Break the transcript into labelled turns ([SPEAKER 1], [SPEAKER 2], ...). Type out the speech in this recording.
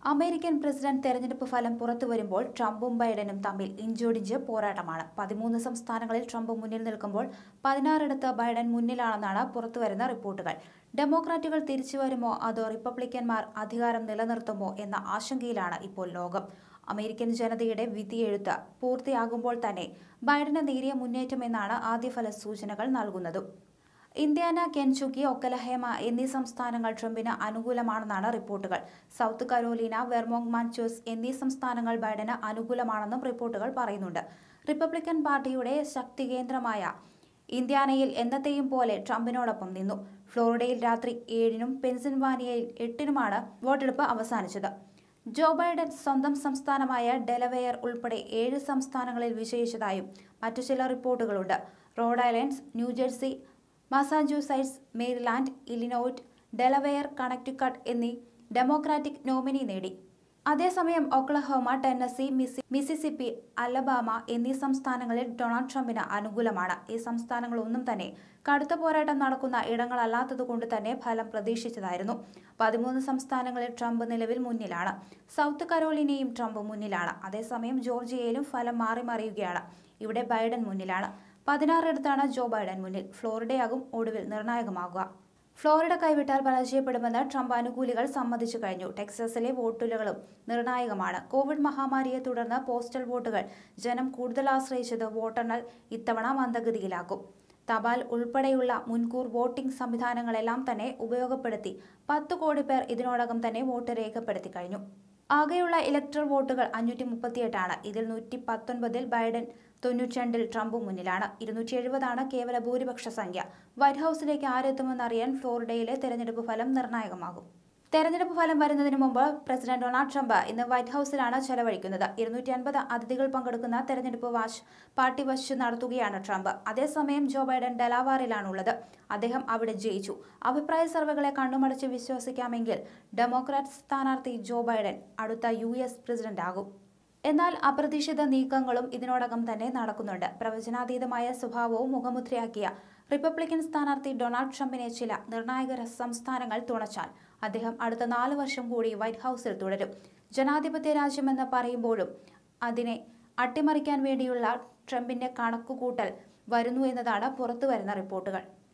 [SPEAKER 1] American president തെരഞ്ഞെടുപ്പ് ഫലം പുറത്തുവരുമ്പോൾ ട്രംപും ബൈഡനും തമ്മിൽ ഇഞ്ചോടിഞ്ച് പോരാട്ടമാണ് പതിമൂന്ന് സംസ്ഥാനങ്ങളിൽ ട്രംപ് മുന്നിൽ നിൽക്കുമ്പോൾ പതിനാറിടത്ത് ബൈഡൻ മുന്നിലാണെന്നാണ് പുറത്തുവരുന്ന റിപ്പോർട്ടുകൾ ഡെമോക്രാറ്റുകൾ തിരിച്ചുവരുമോ അതോ റിപ്പബ്ലിക്കന്മാർ അധികാരം നിലനിർത്തുമോ എന്ന ആശങ്കയിലാണ് ഇപ്പോൾ ലോകം അമേരിക്കൻ ജനതയുടെ വിധിയെഴുത്ത് പൂർത്തിയാകുമ്പോൾ തന്നെ ബൈഡന് നേരിയ മുന്നേറ്റമെന്നാണ് ആദ്യഫല സൂചനകൾ നൽകുന്നതും ഇന്ത്യാന കെൻചുക്കി ഒക്കലഹേമ എന്നീ സംസ്ഥാനങ്ങൾ ട്രംപിന് അനുകൂലമാണെന്നാണ് റിപ്പോർട്ടുകൾ സൗത്ത് കരോലിന വെർമോങ് മാൻചോസ് എന്നീ സംസ്ഥാനങ്ങൾ ബൈഡന് അനുകൂലമാണെന്നും റിപ്പോർട്ടുകൾ പറയുന്നുണ്ട് റിപ്പബ്ലിക്കൻ പാർട്ടിയുടെ ശക്തി കേന്ദ്രമായ ഇന്ത്യാനയിൽ എന്നത്തെയും പോലെ ട്രംപിനോടൊപ്പം നിന്നു ഫ്ലോറിഡയിൽ രാത്രി ഏഴിനും പെൻസിൽവാനിയയിൽ എട്ടിനുമാണ് വോട്ടെടുപ്പ് അവസാനിച്ചത് ജോ ബൈഡൻ സ്വന്തം സംസ്ഥാനമായ ഡെലവെയർ ഉൾപ്പെടെ ഏഴ് സംസ്ഥാനങ്ങളിൽ വിജയിച്ചതായും മറ്റു ചില റിപ്പോർട്ടുകളുണ്ട് Rhode Islands New Jersey Massachusetts Maryland Illinois Delaware Connecticut എന്നീ ഡെമോക്രാറ്റിക് നോമിനി നേടി അതേസമയം ഒക്ലഹോമ ടെന്നസി മിസി മിസിസിപ്പി അലബാമ എന്നീ സംസ്ഥാനങ്ങളിൽ ഡൊണാൾഡ് ട്രംപിന് അനുകൂലമാണ് ഈ സംസ്ഥാനങ്ങളൊന്നും തന്നെ കടുത്ത പോരാട്ടം നടക്കുന്ന ഇടങ്ങളല്ലാത്തതുകൊണ്ട് തന്നെ ഫലം പ്രതീക്ഷിച്ചതായിരുന്നു പതിമൂന്ന് സംസ്ഥാനങ്ങളിൽ ട്രംപ് നിലവിൽ മുന്നിലാണ് സൗത്ത് കരോലിനയും ട്രംപ് മുന്നിലാണ് അതേസമയം ജോർജിയയിലും ഫലം മാറി മറിയുകയാണ് ഇവിടെ ബൈഡൻ മുന്നിലാണ് പതിനാറിടത്താണ് ജോ ബൈഡൻ മുന്നിൽ ഫ്ലോറിഡയാകും ഒടുവിൽ നിർണായകമാകുക ഫ്ലോറിഡ കൈവിട്ടാൽ പരാജയപ്പെടുമെന്ന് ട്രംപ് അനുകൂലികൾ സമ്മതിച്ചു കഴിഞ്ഞു ടെക്സസിലെ വോട്ടുകളും നിർണായകമാണ് കോവിഡ് മഹാമാരിയെ തുടർന്ന് പോസ്റ്റൽ വോട്ടുകൾ ജനം കൂടുതൽ ആശ്രയിച്ചത് വോട്ടെണ്ണൽ ഇത്തവണ മന്ദഗതിയിലാക്കും തപാൽ ഉൾപ്പെടെയുള്ള മുൻകൂർ വോട്ടിംഗ് സംവിധാനങ്ങളെല്ലാം തന്നെ ഉപയോഗപ്പെടുത്തി പത്ത് കോടി പേർ ഇതിനോടകം തന്നെ വോട്ട് രേഖപ്പെടുത്തി കഴിഞ്ഞു ആകെയുള്ള ഇലക്ട്രൽ വോട്ടുകൾ അഞ്ഞൂറ്റി മുപ്പത്തിയെട്ടാണ് ഇതിൽ നൂറ്റി പത്തൊൻപതിൽ ബൈഡൻ തൊണ്ണൂറ്റിരണ്ടിൽ ട്രംപ് മുന്നിലാണ് ഇരുന്നൂറ്റി എഴുപതാണ് കേവല ഭൂരിപക്ഷ സംഖ്യ വൈറ്റ് ഹൌസിലേക്ക് ആരെത്തുമെന്നറിയാൻ ഫ്ലോറിഡയിലെ തെരഞ്ഞെടുപ്പ് ഫലം നിർണായകമാകും തെരഞ്ഞെടുപ്പ് ഫലം വരുന്നതിന് മുമ്പ് പ്രസിഡന്റ് ഡൊണാൾഡ് ട്രംപ് ഇന്ന് വൈറ്റ് ഹൌസിലാണ് ചെലവഴിക്കുന്നത് ഇരുന്നൂറ്റി അൻപത് അതിഥികൾ പങ്കെടുക്കുന്ന തെരഞ്ഞെടുപ്പ് വാച്ച് പാർട്ടി വച്ച് നടത്തുകയാണ് ട്രംപ് അതേസമയം ജോ ബൈഡൻ ഡെലാവാറിലാണുള്ളത് അദ്ദേഹം അവിടെ ജയിച്ചു അഭിപ്രായ സർവേകളെ കണ്ണുമടച്ച് വിശ്വസിക്കാമെങ്കിൽ ഡെമോക്രാറ്റ് സ്ഥാനാർത്ഥി ജോ ബൈഡൻ അടുത്ത യു എസ് പ്രസിഡന്റ് ആകും എന്നാൽ അപ്രതീക്ഷിത നീക്കങ്ങളും ഇതിനോടകം തന്നെ നടക്കുന്നുണ്ട് പ്രവചനാതീതമായ സ്വഭാവവും മുഖമുദ്രയാക്കിയ റിപ്പബ്ലിക്കൻ സ്ഥാനാർത്ഥി ഡൊണാൾഡ് ട്രംപിനെ ചില നിർണായക സംസ്ഥാനങ്ങൾ തുണച്ചാൽ അദ്ദേഹം അടുത്ത നാല് വർഷം കൂടി വൈറ്റ് ഹൌസിൽ തുടരും ജനാധിപത്യ രാജ്യമെന്ന് പറയുമ്പോഴും അതിനെ അട്ടിമറിക്കാൻ വേണ്ടിയുള്ള ട്രംപിന്റെ കണക്കുകൂട്ടൽ വരുന്നു എന്നതാണ് പുറത്തുവരുന്ന റിപ്പോർട്ടുകൾ